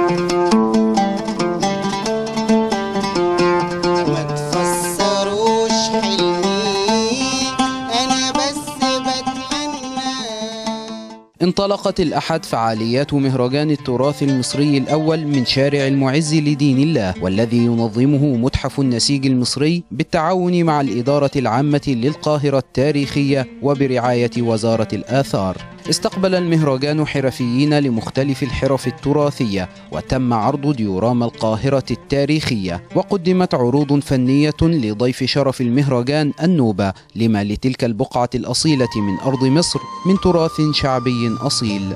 ما تفسروش حلمي انا بس بتمنى انطلقت الأحد فعاليات مهرجان التراث المصري الأول من شارع المعز لدين الله والذي ينظمه متحف النسيج المصري بالتعاون مع الإدارة العامة للقاهرة التاريخية وبرعاية وزارة الآثار استقبل المهرجان حرفيين لمختلف الحرف التراثية وتم عرض ديوراما القاهرة التاريخية وقدمت عروض فنية لضيف شرف المهرجان النوبة لما لتلك البقعة الأصيلة من أرض مصر من تراث شعبي أصيل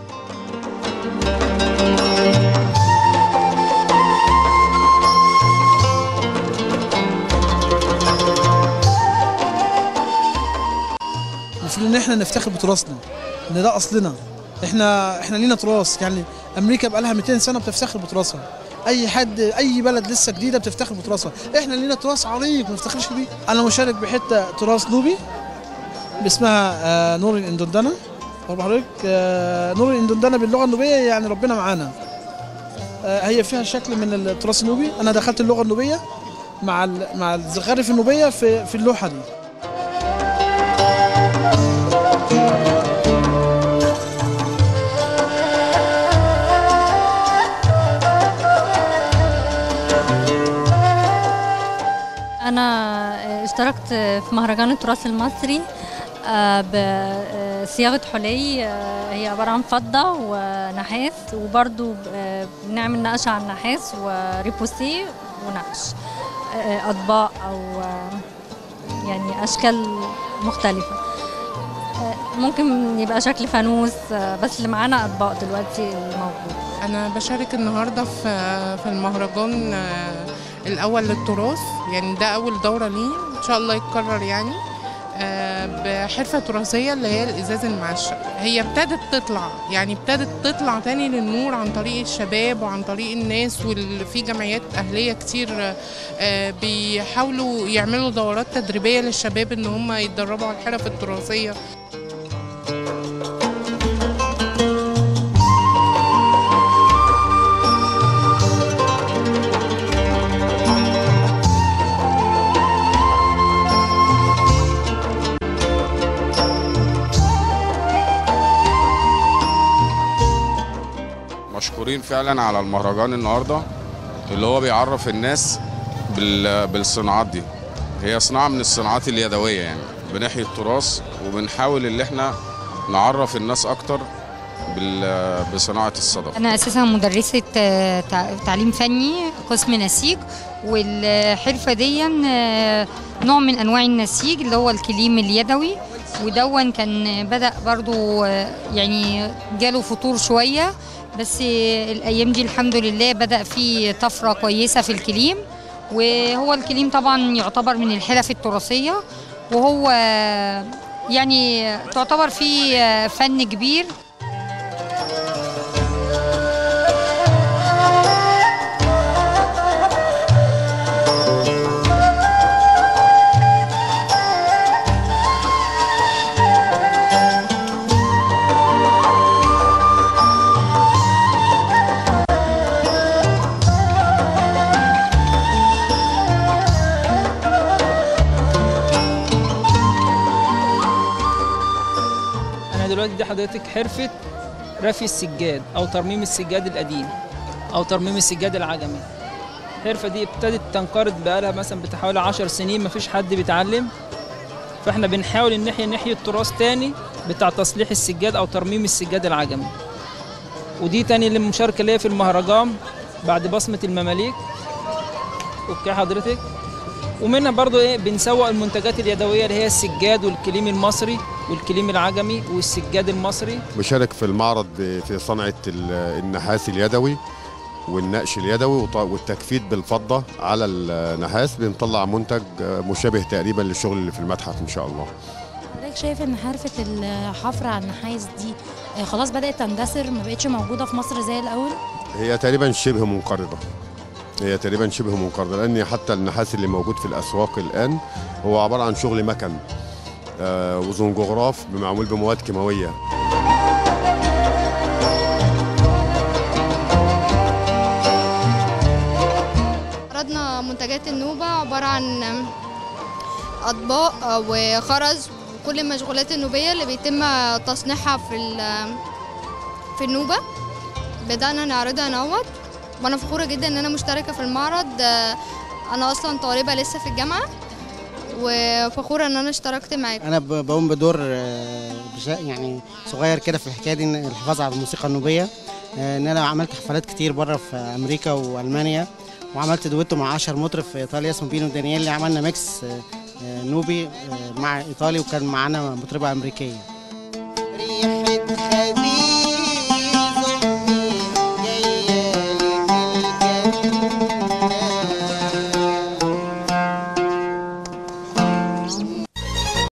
المفروض ان احنا نفتخر بتراثنا ان ده اصلنا احنا احنا لينا تراث يعني امريكا بقى لها 200 سنه بتفتخر بتراثها اي حد اي بلد لسه جديده بتفتخر بتراثها احنا لينا تراث عريق ما نفتخرش بيه انا مشارك بحته تراث نوبي اسمها آه، نور الاندندنه واخد حضرتك آه، نور الاندندنه باللغه النوبيه يعني ربنا معانا آه، هي فيها شكل من التراث النوبي انا دخلت اللغه النوبيه مع ال- مع الزخارف النوبيه في في اللوحه دي أنا اشتركت في مهرجان التراث المصري آه، بصياغة حلي آه، هي عبارة عن فضة ونحاس وبرضو آه، بنعمل نقش على النحاس وريبوسيه ونقش آه، أطباق أو آه، يعني أشكال مختلفة آه، ممكن يبقى شكل فانوس آه، بس اللي معانا أطباق دلوقتي الموجود أنا بشارك النهاردة في في المهرجان آه، الأول للتراث يعني ده أول دورة ليه إن شاء الله يتكرر يعني آه، بحرفة تراثية اللي هي الإزاز المعشق هي ابتدت تطلع يعني ابتدت تطلع تاني للنور عن طريق الشباب وعن طريق الناس وفي جمعيات أهلية كتير آه، بيحاولوا يعملوا دورات تدريبية للشباب إن هم يتدربوا على الحرف التراثية مشكورين فعلا على المهرجان النهارده اللي هو بيعرف الناس بال- بالصناعات دي هي صناعه من الصناعات اليدويه يعني بنحيي التراث وبنحاول ان احنا نعرف الناس اكتر بال- بصناعه الصدف أنا أساسا مدرسة آه، تع- تعليم فني قسم نسيج والحرفة دي آه، نوع من أنواع النسيج اللي هو الكليم اليدوي ودون كان بدأ برضو آه، يعني جاله فطور شوية بس آه، الأيام دي الحمد لله بدأ فيه طفرة كويسة في الكليم وهو الكليم طبعا يعتبر من الحرف التراثية وهو آه، يعني تعتبر فيه آه، فن كبير انا دلوقتي دي حضرتك حرفه رفي السجاد او ترميم السجاد القديم او ترميم السجاد العجمي الحرفه دي ابتدت تنقرض بقالها مثلا بتاع حوالي 10 سنين مفيش حد بيتعلم فاحنا بنحاول ان احنا نحيي التراث تاني بتاع تصليح السجاد او ترميم السجاد العجمي ودي تاني المشاركه ليا في المهرجان بعد بصمه المماليك اوكي حضرتك ومنها برضو ايه بنسوق المنتجات اليدويه اللي هي السجاد والكليم المصري والكليم العجمي والسجاد المصري بشارك في المعرض في صنعة ال- النحاس اليدوي والنقش اليدوي وط- والتجفيد بالفضة على النحاس بنطلع منتج مشابه تقريبا للشغل اللي في المتحف إن شاء الله حضرتك شايف ان حرفة الحفر على النحاس دي آه، خلاص بدأت تندثر ما بقتش موجودة في مصر زي الأول هي تقريبا شبه منقرضة هي تقريبا شبه منقرضة لأن حتى النحاس اللي موجود في الأسواق الآن هو عبارة عن شغل مكن آه، وزنجغراف معمول بمواد كيماوية منتجات النوبة عبارة عن أطباق وخرز وكل المشغولات النوبية اللي بيتم تصنيعها في ال- في النوبة بدأنا نعرضها نوت وأنا فخورة جدا إن أنا مشتركة في المعرض آه، أنا أصلا طالبة لسه في الجامعة وفخورة إن أنا اشتركت معاكم انا ب- بقوم بدور آه، بشا- يعني صغير كده في الحكايه دي إن الحفاظ على الموسيقى النوبيه آه، ان انا عملت حفلات كتير بره في امريكا والمانيا وعملت دويتو مع 10 مطرب في ايطاليا اسمه بينو دانييلي عملنا ميكس آه، آه، نوبي آه، مع ايطالي وكان معانا مطربه امريكيه ريحة خبيث